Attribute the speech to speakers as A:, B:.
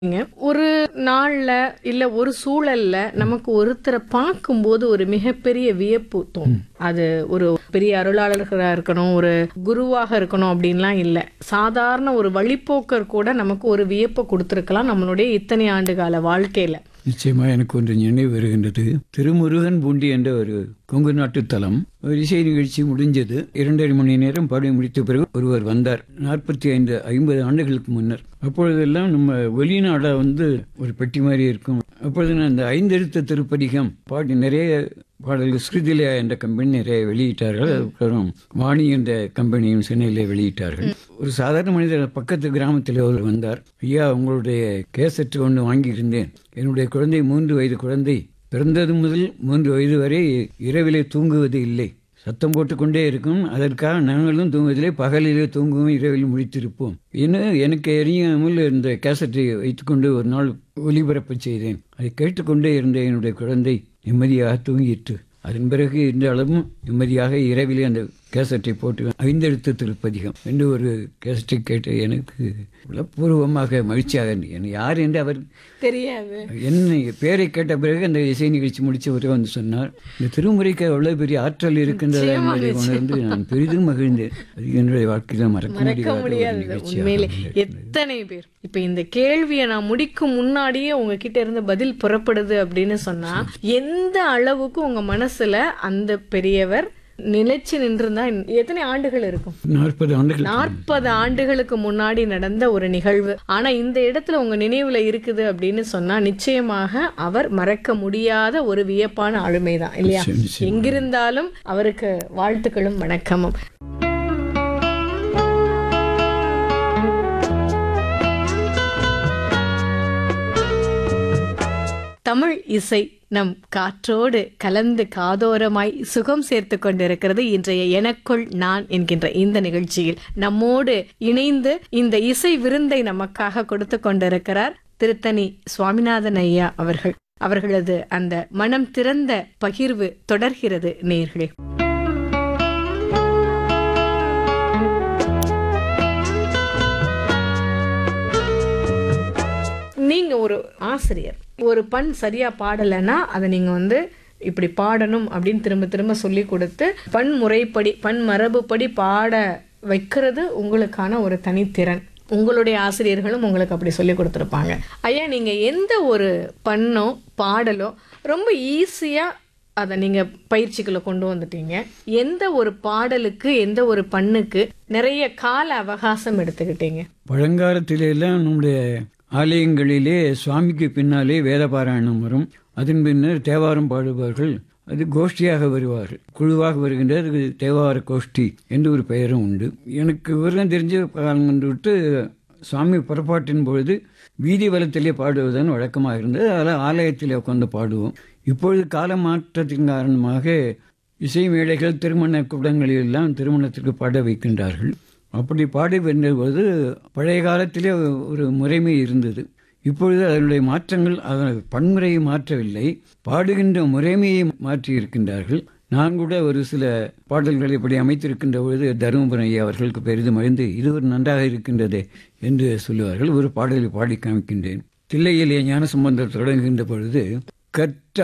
A: ங்க. ஒரு நாள்ல இல்ல ஒரு சூழல்ல நமக்கு ஒருத்தரை பார்க்கும்போது ஒரு மிகப்பெரிய வியப்பு தோணும் அது ஒரு பெரிய அருளாளர்களா இருக்கணும் ஒரு குருவாக இருக்கணும் அப்படின்லாம் இல்ல சாதாரண ஒரு வழிப்போக்கர் கூட நமக்கு ஒரு வியப்பை கொடுத்துருக்கலாம் நம்மளுடைய இத்தனை ஆண்டு கால வாழ்க்கையில
B: நிச்சயமா எனக்கு ஒன்று நினைவு வருகின்றது திருமுருகன் பூண்டி என்ற ஒரு கொங்கு நாட்டு தலம் ஒரு இசை நிகழ்ச்சி முடிஞ்சது இரண்டரை மணி நேரம் பாடி முடித்த பிறகு ஒருவர் வந்தார் நாற்பத்தி ஐந்து ஐம்பது ஆண்டுகளுக்கு முன்னர் அப்பொழுதெல்லாம் நம்ம வெளிநாடா வந்து ஒரு பெட்டி மாதிரி இருக்கும் அப்பொழுது நான் இந்த ஐந்தெழுத்த திருப்பதிகம் பாடி நிறைய பாடல்கள் ஸ்ருதிலயா என்ற கம்பெனி நிறைய வெளியிட்டார்கள் அதுக்கப்புறம் வாணி என்ற கம்பெனியும் சென்னையிலே வெளியிட்டார்கள் ஒரு சாதாரண மனிதர் பக்கத்து கிராமத்தில் அவர் வந்தார் ஐயா உங்களுடைய கேசட் ஒன்று வாங்கியிருந்தேன் என்னுடைய குழந்தை மூன்று வயது குழந்தை பிறந்தது முதல் மூன்று வயது வரை இரவிலே தூங்குவது இல்லை சத்தம் போட்டுக்கொண்டே இருக்கும் அதற்காக நாங்களும் தூங்குவதிலே பகலிலே தூங்குவோம் இரவில் முடித்திருப்போம் இன்னும் எனக்கு எரியாமல் இந்த கேசட்டை வைத்துக்கொண்டு ஒரு நாள் ஒலிபரப்பு செய்தேன் அதை கேட்டுக்கொண்டே இருந்த என்னுடைய குழந்தை நிம்மதியாக தூங்கிட்டு அதன் பிறகு இந்த அளவும் நிம்மதியாக இரவிலே அந்த கேசட்டை போட்டு ஐந்தெழுத்து திருப்பதிகம் என்று ஒரு கேசட்டை கேட்டு எனக்கு உளப்பூர்வமாக மகிழ்ச்சியாக இருந்தது. என்னை யார் என்று அவர்
A: தெரியாது
B: என்ன பேரை கேட்ட பிறகு அந்த இசை நிகழ்ச்சி முடிச்சவரே வந்து சொன்னார் இந்த திருமுறைக்கு அவ்வளவு பெரிய ஆற்றல் இருக்கின்றதா என்பதை உணர்ந்து நான் பெரிதும் மகிழ்ந்தேன் அது என்னுடைய வாழ்க்கையில் மறக்க
A: மறக்க
B: முடியாத ஒரு
A: முடியாது
B: நிகழ்ச்சியாக
A: உண்மையிலே
B: இருந்தது.
A: எத்தனை பேர் இப்ப இந்த கேள்வியை நான் முடிக்கும் முன்னாடியே உங்ககிட்ட இருந்து பதில் புறப்படுது அப்படின்னு சொன்னா எந்த அளவுக்கு உங்க மனசுல அந்த பெரியவர் நிலைச்சு நின்றிருந்தா எத்தனை ஆண்டுகள் இருக்கும்
B: நாற்பது ஆண்டுகள்
A: நாற்பது ஆண்டுகளுக்கு முன்னாடி நடந்த ஒரு நிகழ்வு ஆனா இந்த இடத்துல உங்க நினைவுல இருக்குது அப்படின்னு சொன்னா நிச்சயமாக அவர் மறக்க முடியாத ஒரு வியப்பான ஆளுமைதான் இல்லையா
B: நிச்சயம், நிச்சயம்.
A: எங்கிருந்தாலும் அவருக்கு வாழ்த்துக்களும் வணக்கமும் தமிழ் இசை நம் காற்றோடு கலந்து காதோரமாய் சுகம் சேர்த்து கொண்டிருக்கிறது இன்றைய எனக்குள் நான் என்கின்ற இந்த நிகழ்ச்சியில் நம்மோடு இணைந்து இந்த இசை விருந்தை நமக்காக கொடுத்து கொண்டிருக்கிறார் திருத்தணி சுவாமிநாதன் ஐயா அவர்கள் அவர்களது அந்த மனம் திறந்த பகிர்வு தொடர்கிறது நேர்களே நீங்க ஒரு ஆசிரியர் ஒரு பண் சரியா பாடலைன்னா அதை நீங்க வந்து இப்படி பாடணும் அப்படின்னு திரும்ப திரும்ப சொல்லி கொடுத்து பண் முறைப்படி பண் மரபுப்படி பாட வைக்கிறது உங்களுக்கான ஒரு தனித்திறன் உங்களுடைய ஆசிரியர்களும் உங்களுக்கு அப்படி சொல்லி கொடுத்துருப்பாங்க ஐயா நீங்க எந்த ஒரு பண்ணோ பாடலோ ரொம்ப ஈஸியா அதை நீங்க பயிற்சிக்குள்ள கொண்டு வந்துட்டீங்க எந்த ஒரு பாடலுக்கு எந்த ஒரு பண்ணுக்கு நிறைய கால அவகாசம் எடுத்துக்கிட்டீங்க
B: பழங்காலத்திலே எல்லாம் நம்முடைய ஆலயங்களிலே சுவாமிக்கு பின்னாலே வேதபாராயணம் வரும் அதன் பின்னர் தேவாரம் பாடுவார்கள் அது கோஷ்டியாக வருவார்கள் குழுவாக வருகின்ற அதுக்கு தேவார கோஷ்டி என்று ஒரு பெயரும் உண்டு எனக்கு விவரம் தெரிஞ்ச காலம் கொண்டு விட்டு சுவாமி புறப்பாட்டின் பொழுது வீதி வலத்திலே பாடுவதுதான் வழக்கமாக இருந்தது அதனால் ஆலயத்திலே உட்காந்து பாடுவோம் இப்பொழுது கால மாற்றத்தின் காரணமாக இசை மேடைகள் திருமண கூடங்களில் எல்லாம் திருமணத்திற்கு பாட வைக்கின்றார்கள் அப்படி பாடி வென்றபோது பழைய காலத்திலே ஒரு முறைமை இருந்தது இப்பொழுது அதனுடைய மாற்றங்கள் அதன் பன்முறையை மாற்றவில்லை பாடுகின்ற முறைமையை மாற்றி இருக்கின்றார்கள் நான் கூட ஒரு சில பாடல்களை இப்படி அமைத்திருக்கின்ற பொழுது தருமபுரம் ஐயா அவர்களுக்கு பெரிதும் அறிந்து இது ஒரு நன்றாக இருக்கின்றதே என்று சொல்லுவார்கள் ஒரு பாடலை பாடி காமிக்கின்றேன் தில்லையிலே ஞான சம்பந்தர் தொடங்குகின்ற பொழுது கற்ற